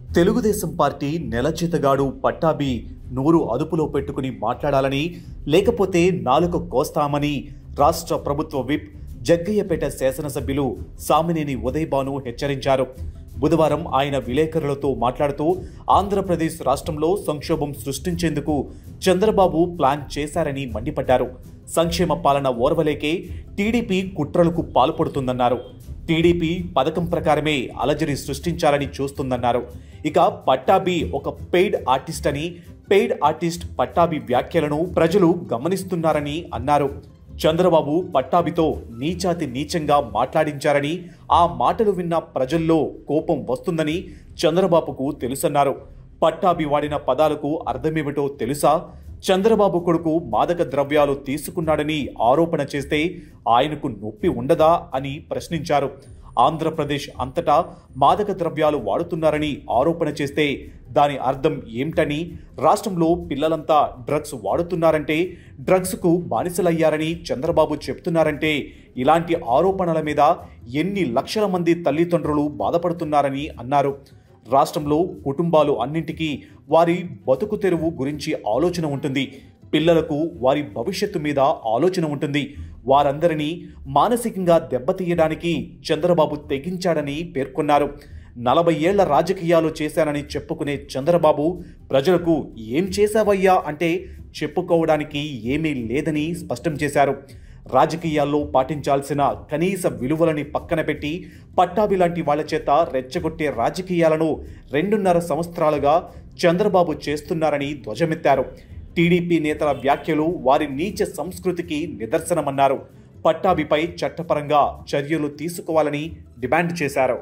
Telugu Desam party నెలచేతగాడు Pattabhi నోరు అదుపులో పెట్టుకుని మాట్లాడాలని లేకపోతే నాలుక కోస్తామని రాష్ట్ర ప్రభుత్వ విప్ జగ్గయ్యపేట శాసనసభ్యులు సామినేని ఉదయభాను హెచ్చరించారు బుధవారం ఆయన విలేకరులతో మాట్లాడుతూ ఆంధ్రప్రదేశ్ రాష్ట్రంలో సంక్షోభం సృష్టించేందుకు చంద్రబాబు ప్లాన్ చేశారని మండిపడ్డారు సంక్షేమ పాలన ఓర్వలేకే టీడీపీ కుట్రలకు పాల్పడుతుందన్నారు టీడీపీ పథకం ప్రకారమే అలజడి సృష్టించాలని చూస్తుందన్నారు ఇక పట్టాభి ఒక పెయిడ్ ఆర్టిస్ట్ అని పెయిడ్ ఆర్టిస్ట్ పట్టాభి వ్యాఖ్యలను ప్రజలు గమనిస్తున్నారని అన్నారు చంద్రబాబు పట్టాభితో నీచాతి నీచంగా మాట్లాడించారని ఆ మాటలు విన్న ప్రజల్లో కోపం వస్తుందని చంద్రబాబుకు తెలుసన్నారు పట్టాభి వాడిన పదాలకు అర్థమేమిటో తెలుసా చంద్రబాబు కొడుకు మాదక ద్రవ్యాలు తీసుకున్నాడని ఆరోపణ చేస్తే ఆయనకు నొప్పి ఉండదా అని ప్రశ్నించారు ఆంధ్రప్రదేశ్ అంతటా మాదక ద్రవ్యాలు వాడుతున్నారని ఆరోపణ చేస్తే దాని అర్థం ఏమిటని రాష్ట్రంలో పిల్లలంతా డ్రగ్స్ వాడుతున్నారంటే డ్రగ్స్కు బానిసలయ్యారని చంద్రబాబు చెప్తున్నారంటే ఇలాంటి ఆరోపణల మీద ఎన్ని లక్షల మంది తల్లిదండ్రులు బాధపడుతున్నారని అన్నారు రాష్ట్రంలో కుటుంబాలు అన్నింటికీ వారి బతుకు తెరువు గురించి ఆలోచన ఉంటుంది పిల్లలకు వారి భవిష్యత్తు మీద ఆలోచన ఉంటుంది వారందరినీ మానసికంగా దెబ్బతీయడానికి చంద్రబాబు తెగించాడని పేర్కొన్నారు నలభై ఏళ్ల రాజకీయాలు చేశానని చెప్పుకునే చంద్రబాబు ప్రజలకు ఏం చేశావయ్యా అంటే చెప్పుకోవడానికి ఏమీ లేదని స్పష్టం చేశారు రాజకీయాల్లో పాటించాల్సిన కనీస విలువలని పక్కన పెట్టి పట్టాభి లాంటి వాళ్ల చేత రెచ్చగొట్టే రాజకీయాలను రెండున్నర సంవత్సరాలుగా చంద్రబాబు చేస్తున్నారని ధ్వజమెత్తారు టీడీపీ నేతల వ్యాఖ్యలు వారి నీచ సంస్కృతికి నిదర్శనమన్నారు పట్టాభిపై చట్టపరంగా చర్యలు తీసుకోవాలని డిమాండ్ చేశారు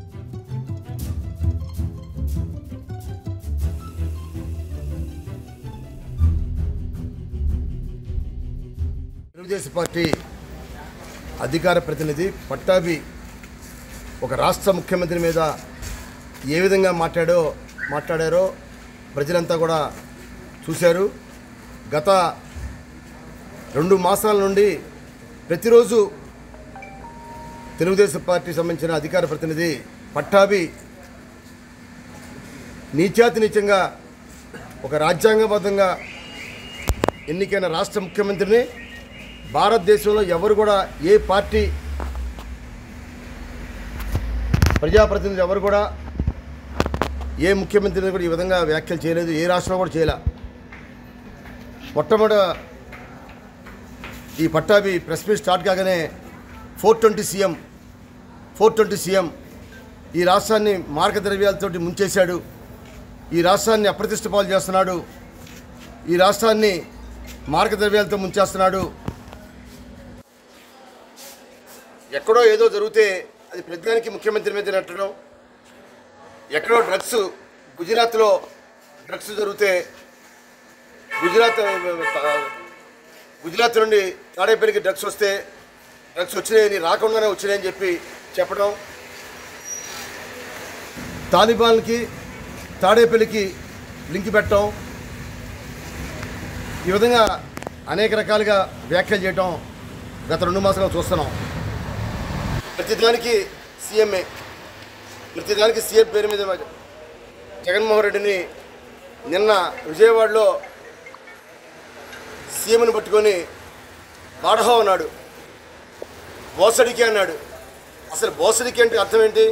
తెలుగుదేశం పార్టీ అధికార ప్రతినిధి పట్టాభి ఒక రాష్ట్ర ముఖ్యమంత్రి మీద ఏ విధంగా మాట్లాడో మాట్లాడారో ప్రజలంతా కూడా చూశారు గత రెండు మాసాల నుండి ప్రతిరోజు తెలుగుదేశం పార్టీ సంబంధించిన అధికార ప్రతినిధి పట్టాభి నీచాతి నీచంగా ఒక రాజ్యాంగబద్ధంగా ఎన్నికైన రాష్ట్ర ముఖ్యమంత్రిని భారతదేశంలో ఎవరు కూడా ఏ పార్టీ ప్రజాప్రతినిధులు ఎవరు కూడా ఏ ముఖ్యమంత్రిని కూడా ఈ విధంగా వ్యాఖ్యలు చేయలేదు ఏ రాష్ట్రంలో కూడా చేయలే మొట్టమొదట ఈ పట్టాభి ప్రెస్ మీట్ స్టార్ట్ కాగానే four twenty CM four twenty CM ఈ రాష్ట్రాన్ని మార్గద్రవ్యాలతోటి ముంచేశాడు ఈ రాష్ట్రాన్ని అప్రతిష్ట పాలు చేస్తున్నాడు ఈ రాష్ట్రాన్ని మార్గద్రవ్యాలతో ముంచేస్తున్నాడు ఎక్కడో ఏదో జరిగితే అది ప్రజ్ఞానికి ముఖ్యమంత్రి మీద నెట్టడం ఎక్కడో డ్రగ్స్ గుజరాత్లో డ్రగ్స్ జరిగితే గుజరాత్ ఆ, గుజరాత్ నుండి తాడేపల్లికి డ్రగ్స్ వస్తే డ్రగ్స్ వచ్చినాయని రాకుండానే వచ్చినాయని చెప్పి చెప్పడం తాలిబాన్కి తాడేపల్లికి లింక్ పెట్టడం ఈ విధంగా అనేక రకాలుగా వ్యాఖ్యలు చేయటం గత రెండు మాసాలుగా చూస్తున్నాం ప్రతిదానికి సీఎంఏ ప్రతిదానికి సీఎం పేరు మీద జగన్మోహన్ రెడ్డిని నిన్న విజయవాడలో సీఎంని పట్టుకొని బాడహో అన్నాడు బోసడికి అన్నాడు అసలు బోసడికి అంటే అర్థం ఏంటి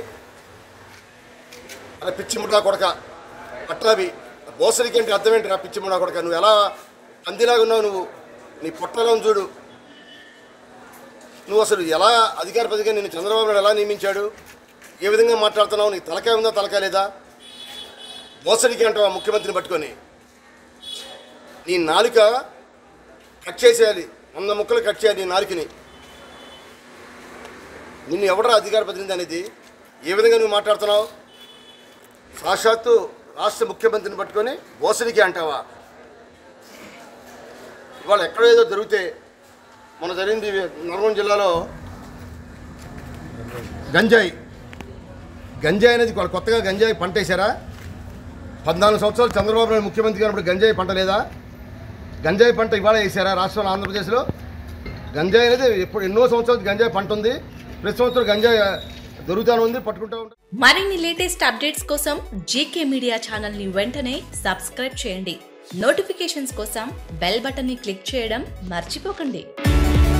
అలా పిచ్చి ముఠా కొడక పట్టాభి బోసడికి అంటే అర్థం ఏంటి నా పిచ్చి ముఠా కొడక నువ్వు ఎలా పందిలాగా ఉన్నావు నువ్వు నీ పొట్టలో చూడు నువ్వు అసలు ఎలా అధికార పదిగా నిన్ను చంద్రబాబు నాయుడు ఎలా నియమించాడు ఏ విధంగా మాట్లాడుతున్నావు నీకు తలకాయ ఉందా తలకాయ లేదా మోసడికి అంటావు ఆ ముఖ్యమంత్రిని పట్టుకొని నీ నాలుక కట్ చేసేయాలి వంద ముక్కలు కట్ చేయాలి నీ నాలుకని నిన్ను ఎవడరా అధికార ప్రతినిధి అనేది ఏ విధంగా నువ్వు మాట్లాడుతున్నావు సాక్షాత్తు రాష్ట్ర ముఖ్యమంత్రిని పట్టుకొని మోసడికి అంటావా ఇవాళ ఎక్కడో ఏదో జరిగితే మన జరిగింది నల్గొండ జిల్లాలో గంజాయి గంజాయి అనేది కొ- కొత్తగా గంజాయి పంట వేశారా పద్నాలుగు సంవత్సరాలు చంద్రబాబు నాయుడు ముఖ్యమంత్రి గారు గంజాయి పంట లేదా గంజాయి పంట ఇవాళ వేసారా రాష్ట్రంలో ఆంధ్రప్రదేశ్లో గంజాయి అనేది ఎప్పుడు ఎన్నో సంవత్సరాలు గంజాయి పంట ఉంది ప్రతి సంవత్సరం గంజాయి దొరుకుతానే ఉంది పట్టుకుంటా ఉంటాం మరిన్ని లేటెస్ట్ అప్డేట్స్ కోసం జీకే మీడియా ఛానల్ ని వెంటనే సబ్స్క్రైబ్ చేయండి నోటిఫికేషన్స్ కోసం బెల్ బటన్ ని క్లిక్ చేయడం మర్చిపోకండి